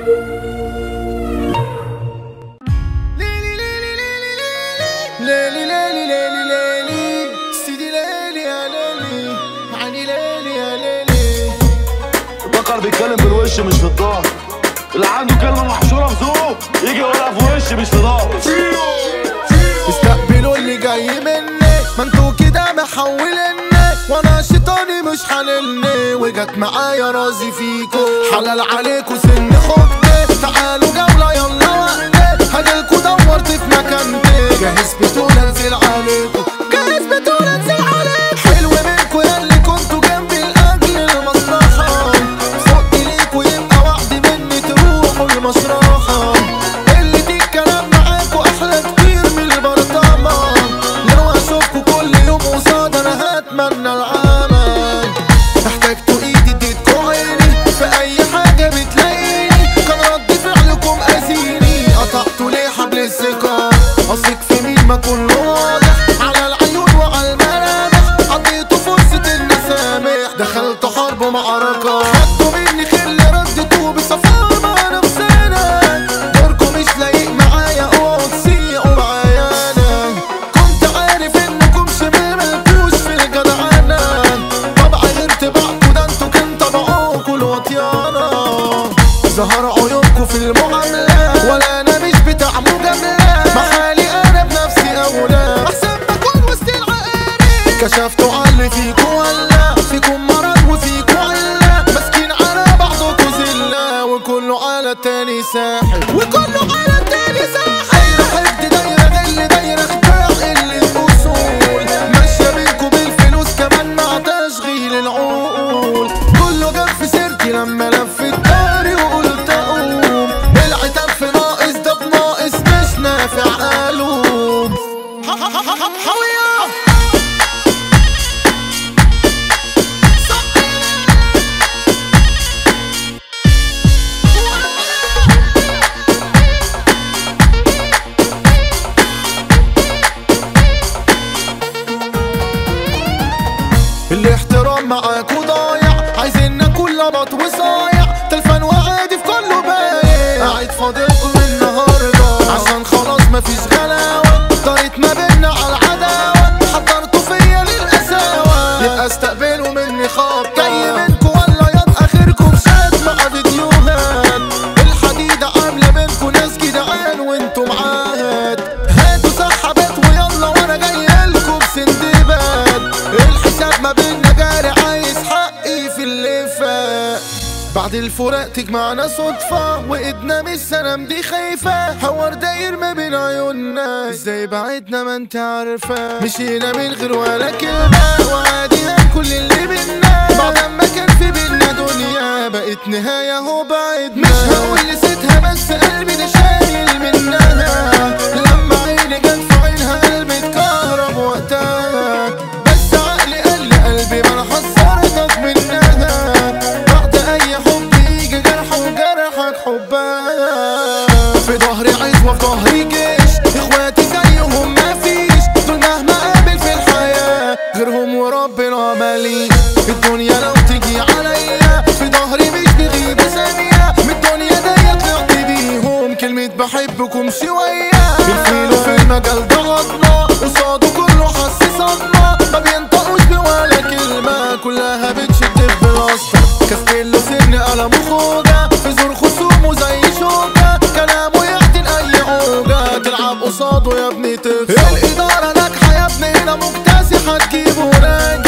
ليلي ليلي ليلي ليلي سيدي ليلي يا ليلي عيني ليلي يا ليلي البقر بيتكلم بالوش مش في الظهر اللي عنده كلمة محشورة في ذوقه يجي يقولها في وشي مش في ظهره استقبلوا اللي جاي مني ما انتوا كده محولني وانا شيطاني مش حللني وجت معايا رازي فيكو حلال عليكو سن خوجتي تعالوا جولة يلا وقتي هجيلكوا دورت في مكانتي جاهز بتقول انزل عليكو جاهز بتقول انزل عليكو حلو منكو ياللي كنتوا جنبي لاجل المصلحة فوق ليكو يبقى وعد مني تروحوا المشرحة اللي دي الكلام معاكو احلى كتير من البرطمة لو اشوفكو كل يوم قصاد انا هتمنى العمل احتاجتوا ايدي اديتكو عيني في اي حاجة بتلاقيني كان رد فعلكم اذيني قطعتوا ليه حبل الثقة اثق في مين ما كله واضح على العيون وعلى الملامح عطيتوا فرصة المسامح دخلتوا حرب ومعركة خدتوا مني خل ردتوا بصفاء مع نفسنا دوركم مش لايق معايا اوعوا تسيقوا معايا انا كنت عارف انكم شمال ملكوش في الجدعنة طبع غير طبعكوا ده انتوا كان طبعوكوا الوطيانة ظهر عيونكوا في المعاملة ولا انا مش بتاع مجاملة محالي انا بنفسي اولى احسن بكون وسط العقارب كشفتوا على اللي فيكوا ولا فيكم مرض وفيكوا علة ماسكين على بعضكوا زلة وكله على التاني ساحل وكله على التاني ساحل حد دايرة غل دايرة خداع اللي الاصول ماشية بينكوا بالفلوس كمان مع تشغيل العقول كله جاب في سيرتي لما لفت داري وقلت اقوم العتاب في ناقص ده بناقص مش نافع قالوم حويا الاحترام معاكوا ضايع عايزيننا كل لبط وصايع تلفن وعادي في كله بايع قاعد فاضلكم النهارده عشان خلاص مفيش غلاوه طارت ما بينا على العداوه حضرتوا فيا للقساوه يبقى استقبلوا مني خبطه جاي منكوا ولا يا اخركم شات مع فيديوهات الحديده عامله بينكوا ناس جدعان وانتوا معاهد هاتوا سحبات ويلا وانا جاي لكم بسندباد الحساب ما بينا جاري عايز حقي في اللي فات بعد الفراق تجمعنا صدفة وإيدنا مش سلام دي خايفة حوار داير ما بين عيوننا ازاي بعدنا ما انت عارفة مشينا من غير ولا كلمة وعادي كل اللي بينا بعد ما كان في بينا دنيا بقت نهاية هو بعدنا مش هقول نسيتها بس قلبي ده شايل منها لما عيني جت في عينها قلبي اتكهرب وقتها بس عقلي قال لي قلبي ما انا حذرتك منها بعد اي حب يجي جرح وجرحك حبها في ظهري عزوة في ظهري جيش اخواتي زيهم مفيش دول مهما قابل في الحياة غيرهم وربنا مالي الدنيا لو تيجي عليا في ظهري مش بغيب ثانية من الدنيا دي طلعت بيهم كلمة بحبكم شوية الفيل في المجال ضغطنا قصاده كله حس صدمة ما بينطقوش بولا كلمة كلها بتشد في بلاصتك كاستيلو سن قلمه خوجة في زور خصومه زي شوكة كلامه يقتل أي عوجة تلعب قصاده يا ابني تخسر الإدارة ناجحة يا ابني هنا مكتسحة تجيبه راجع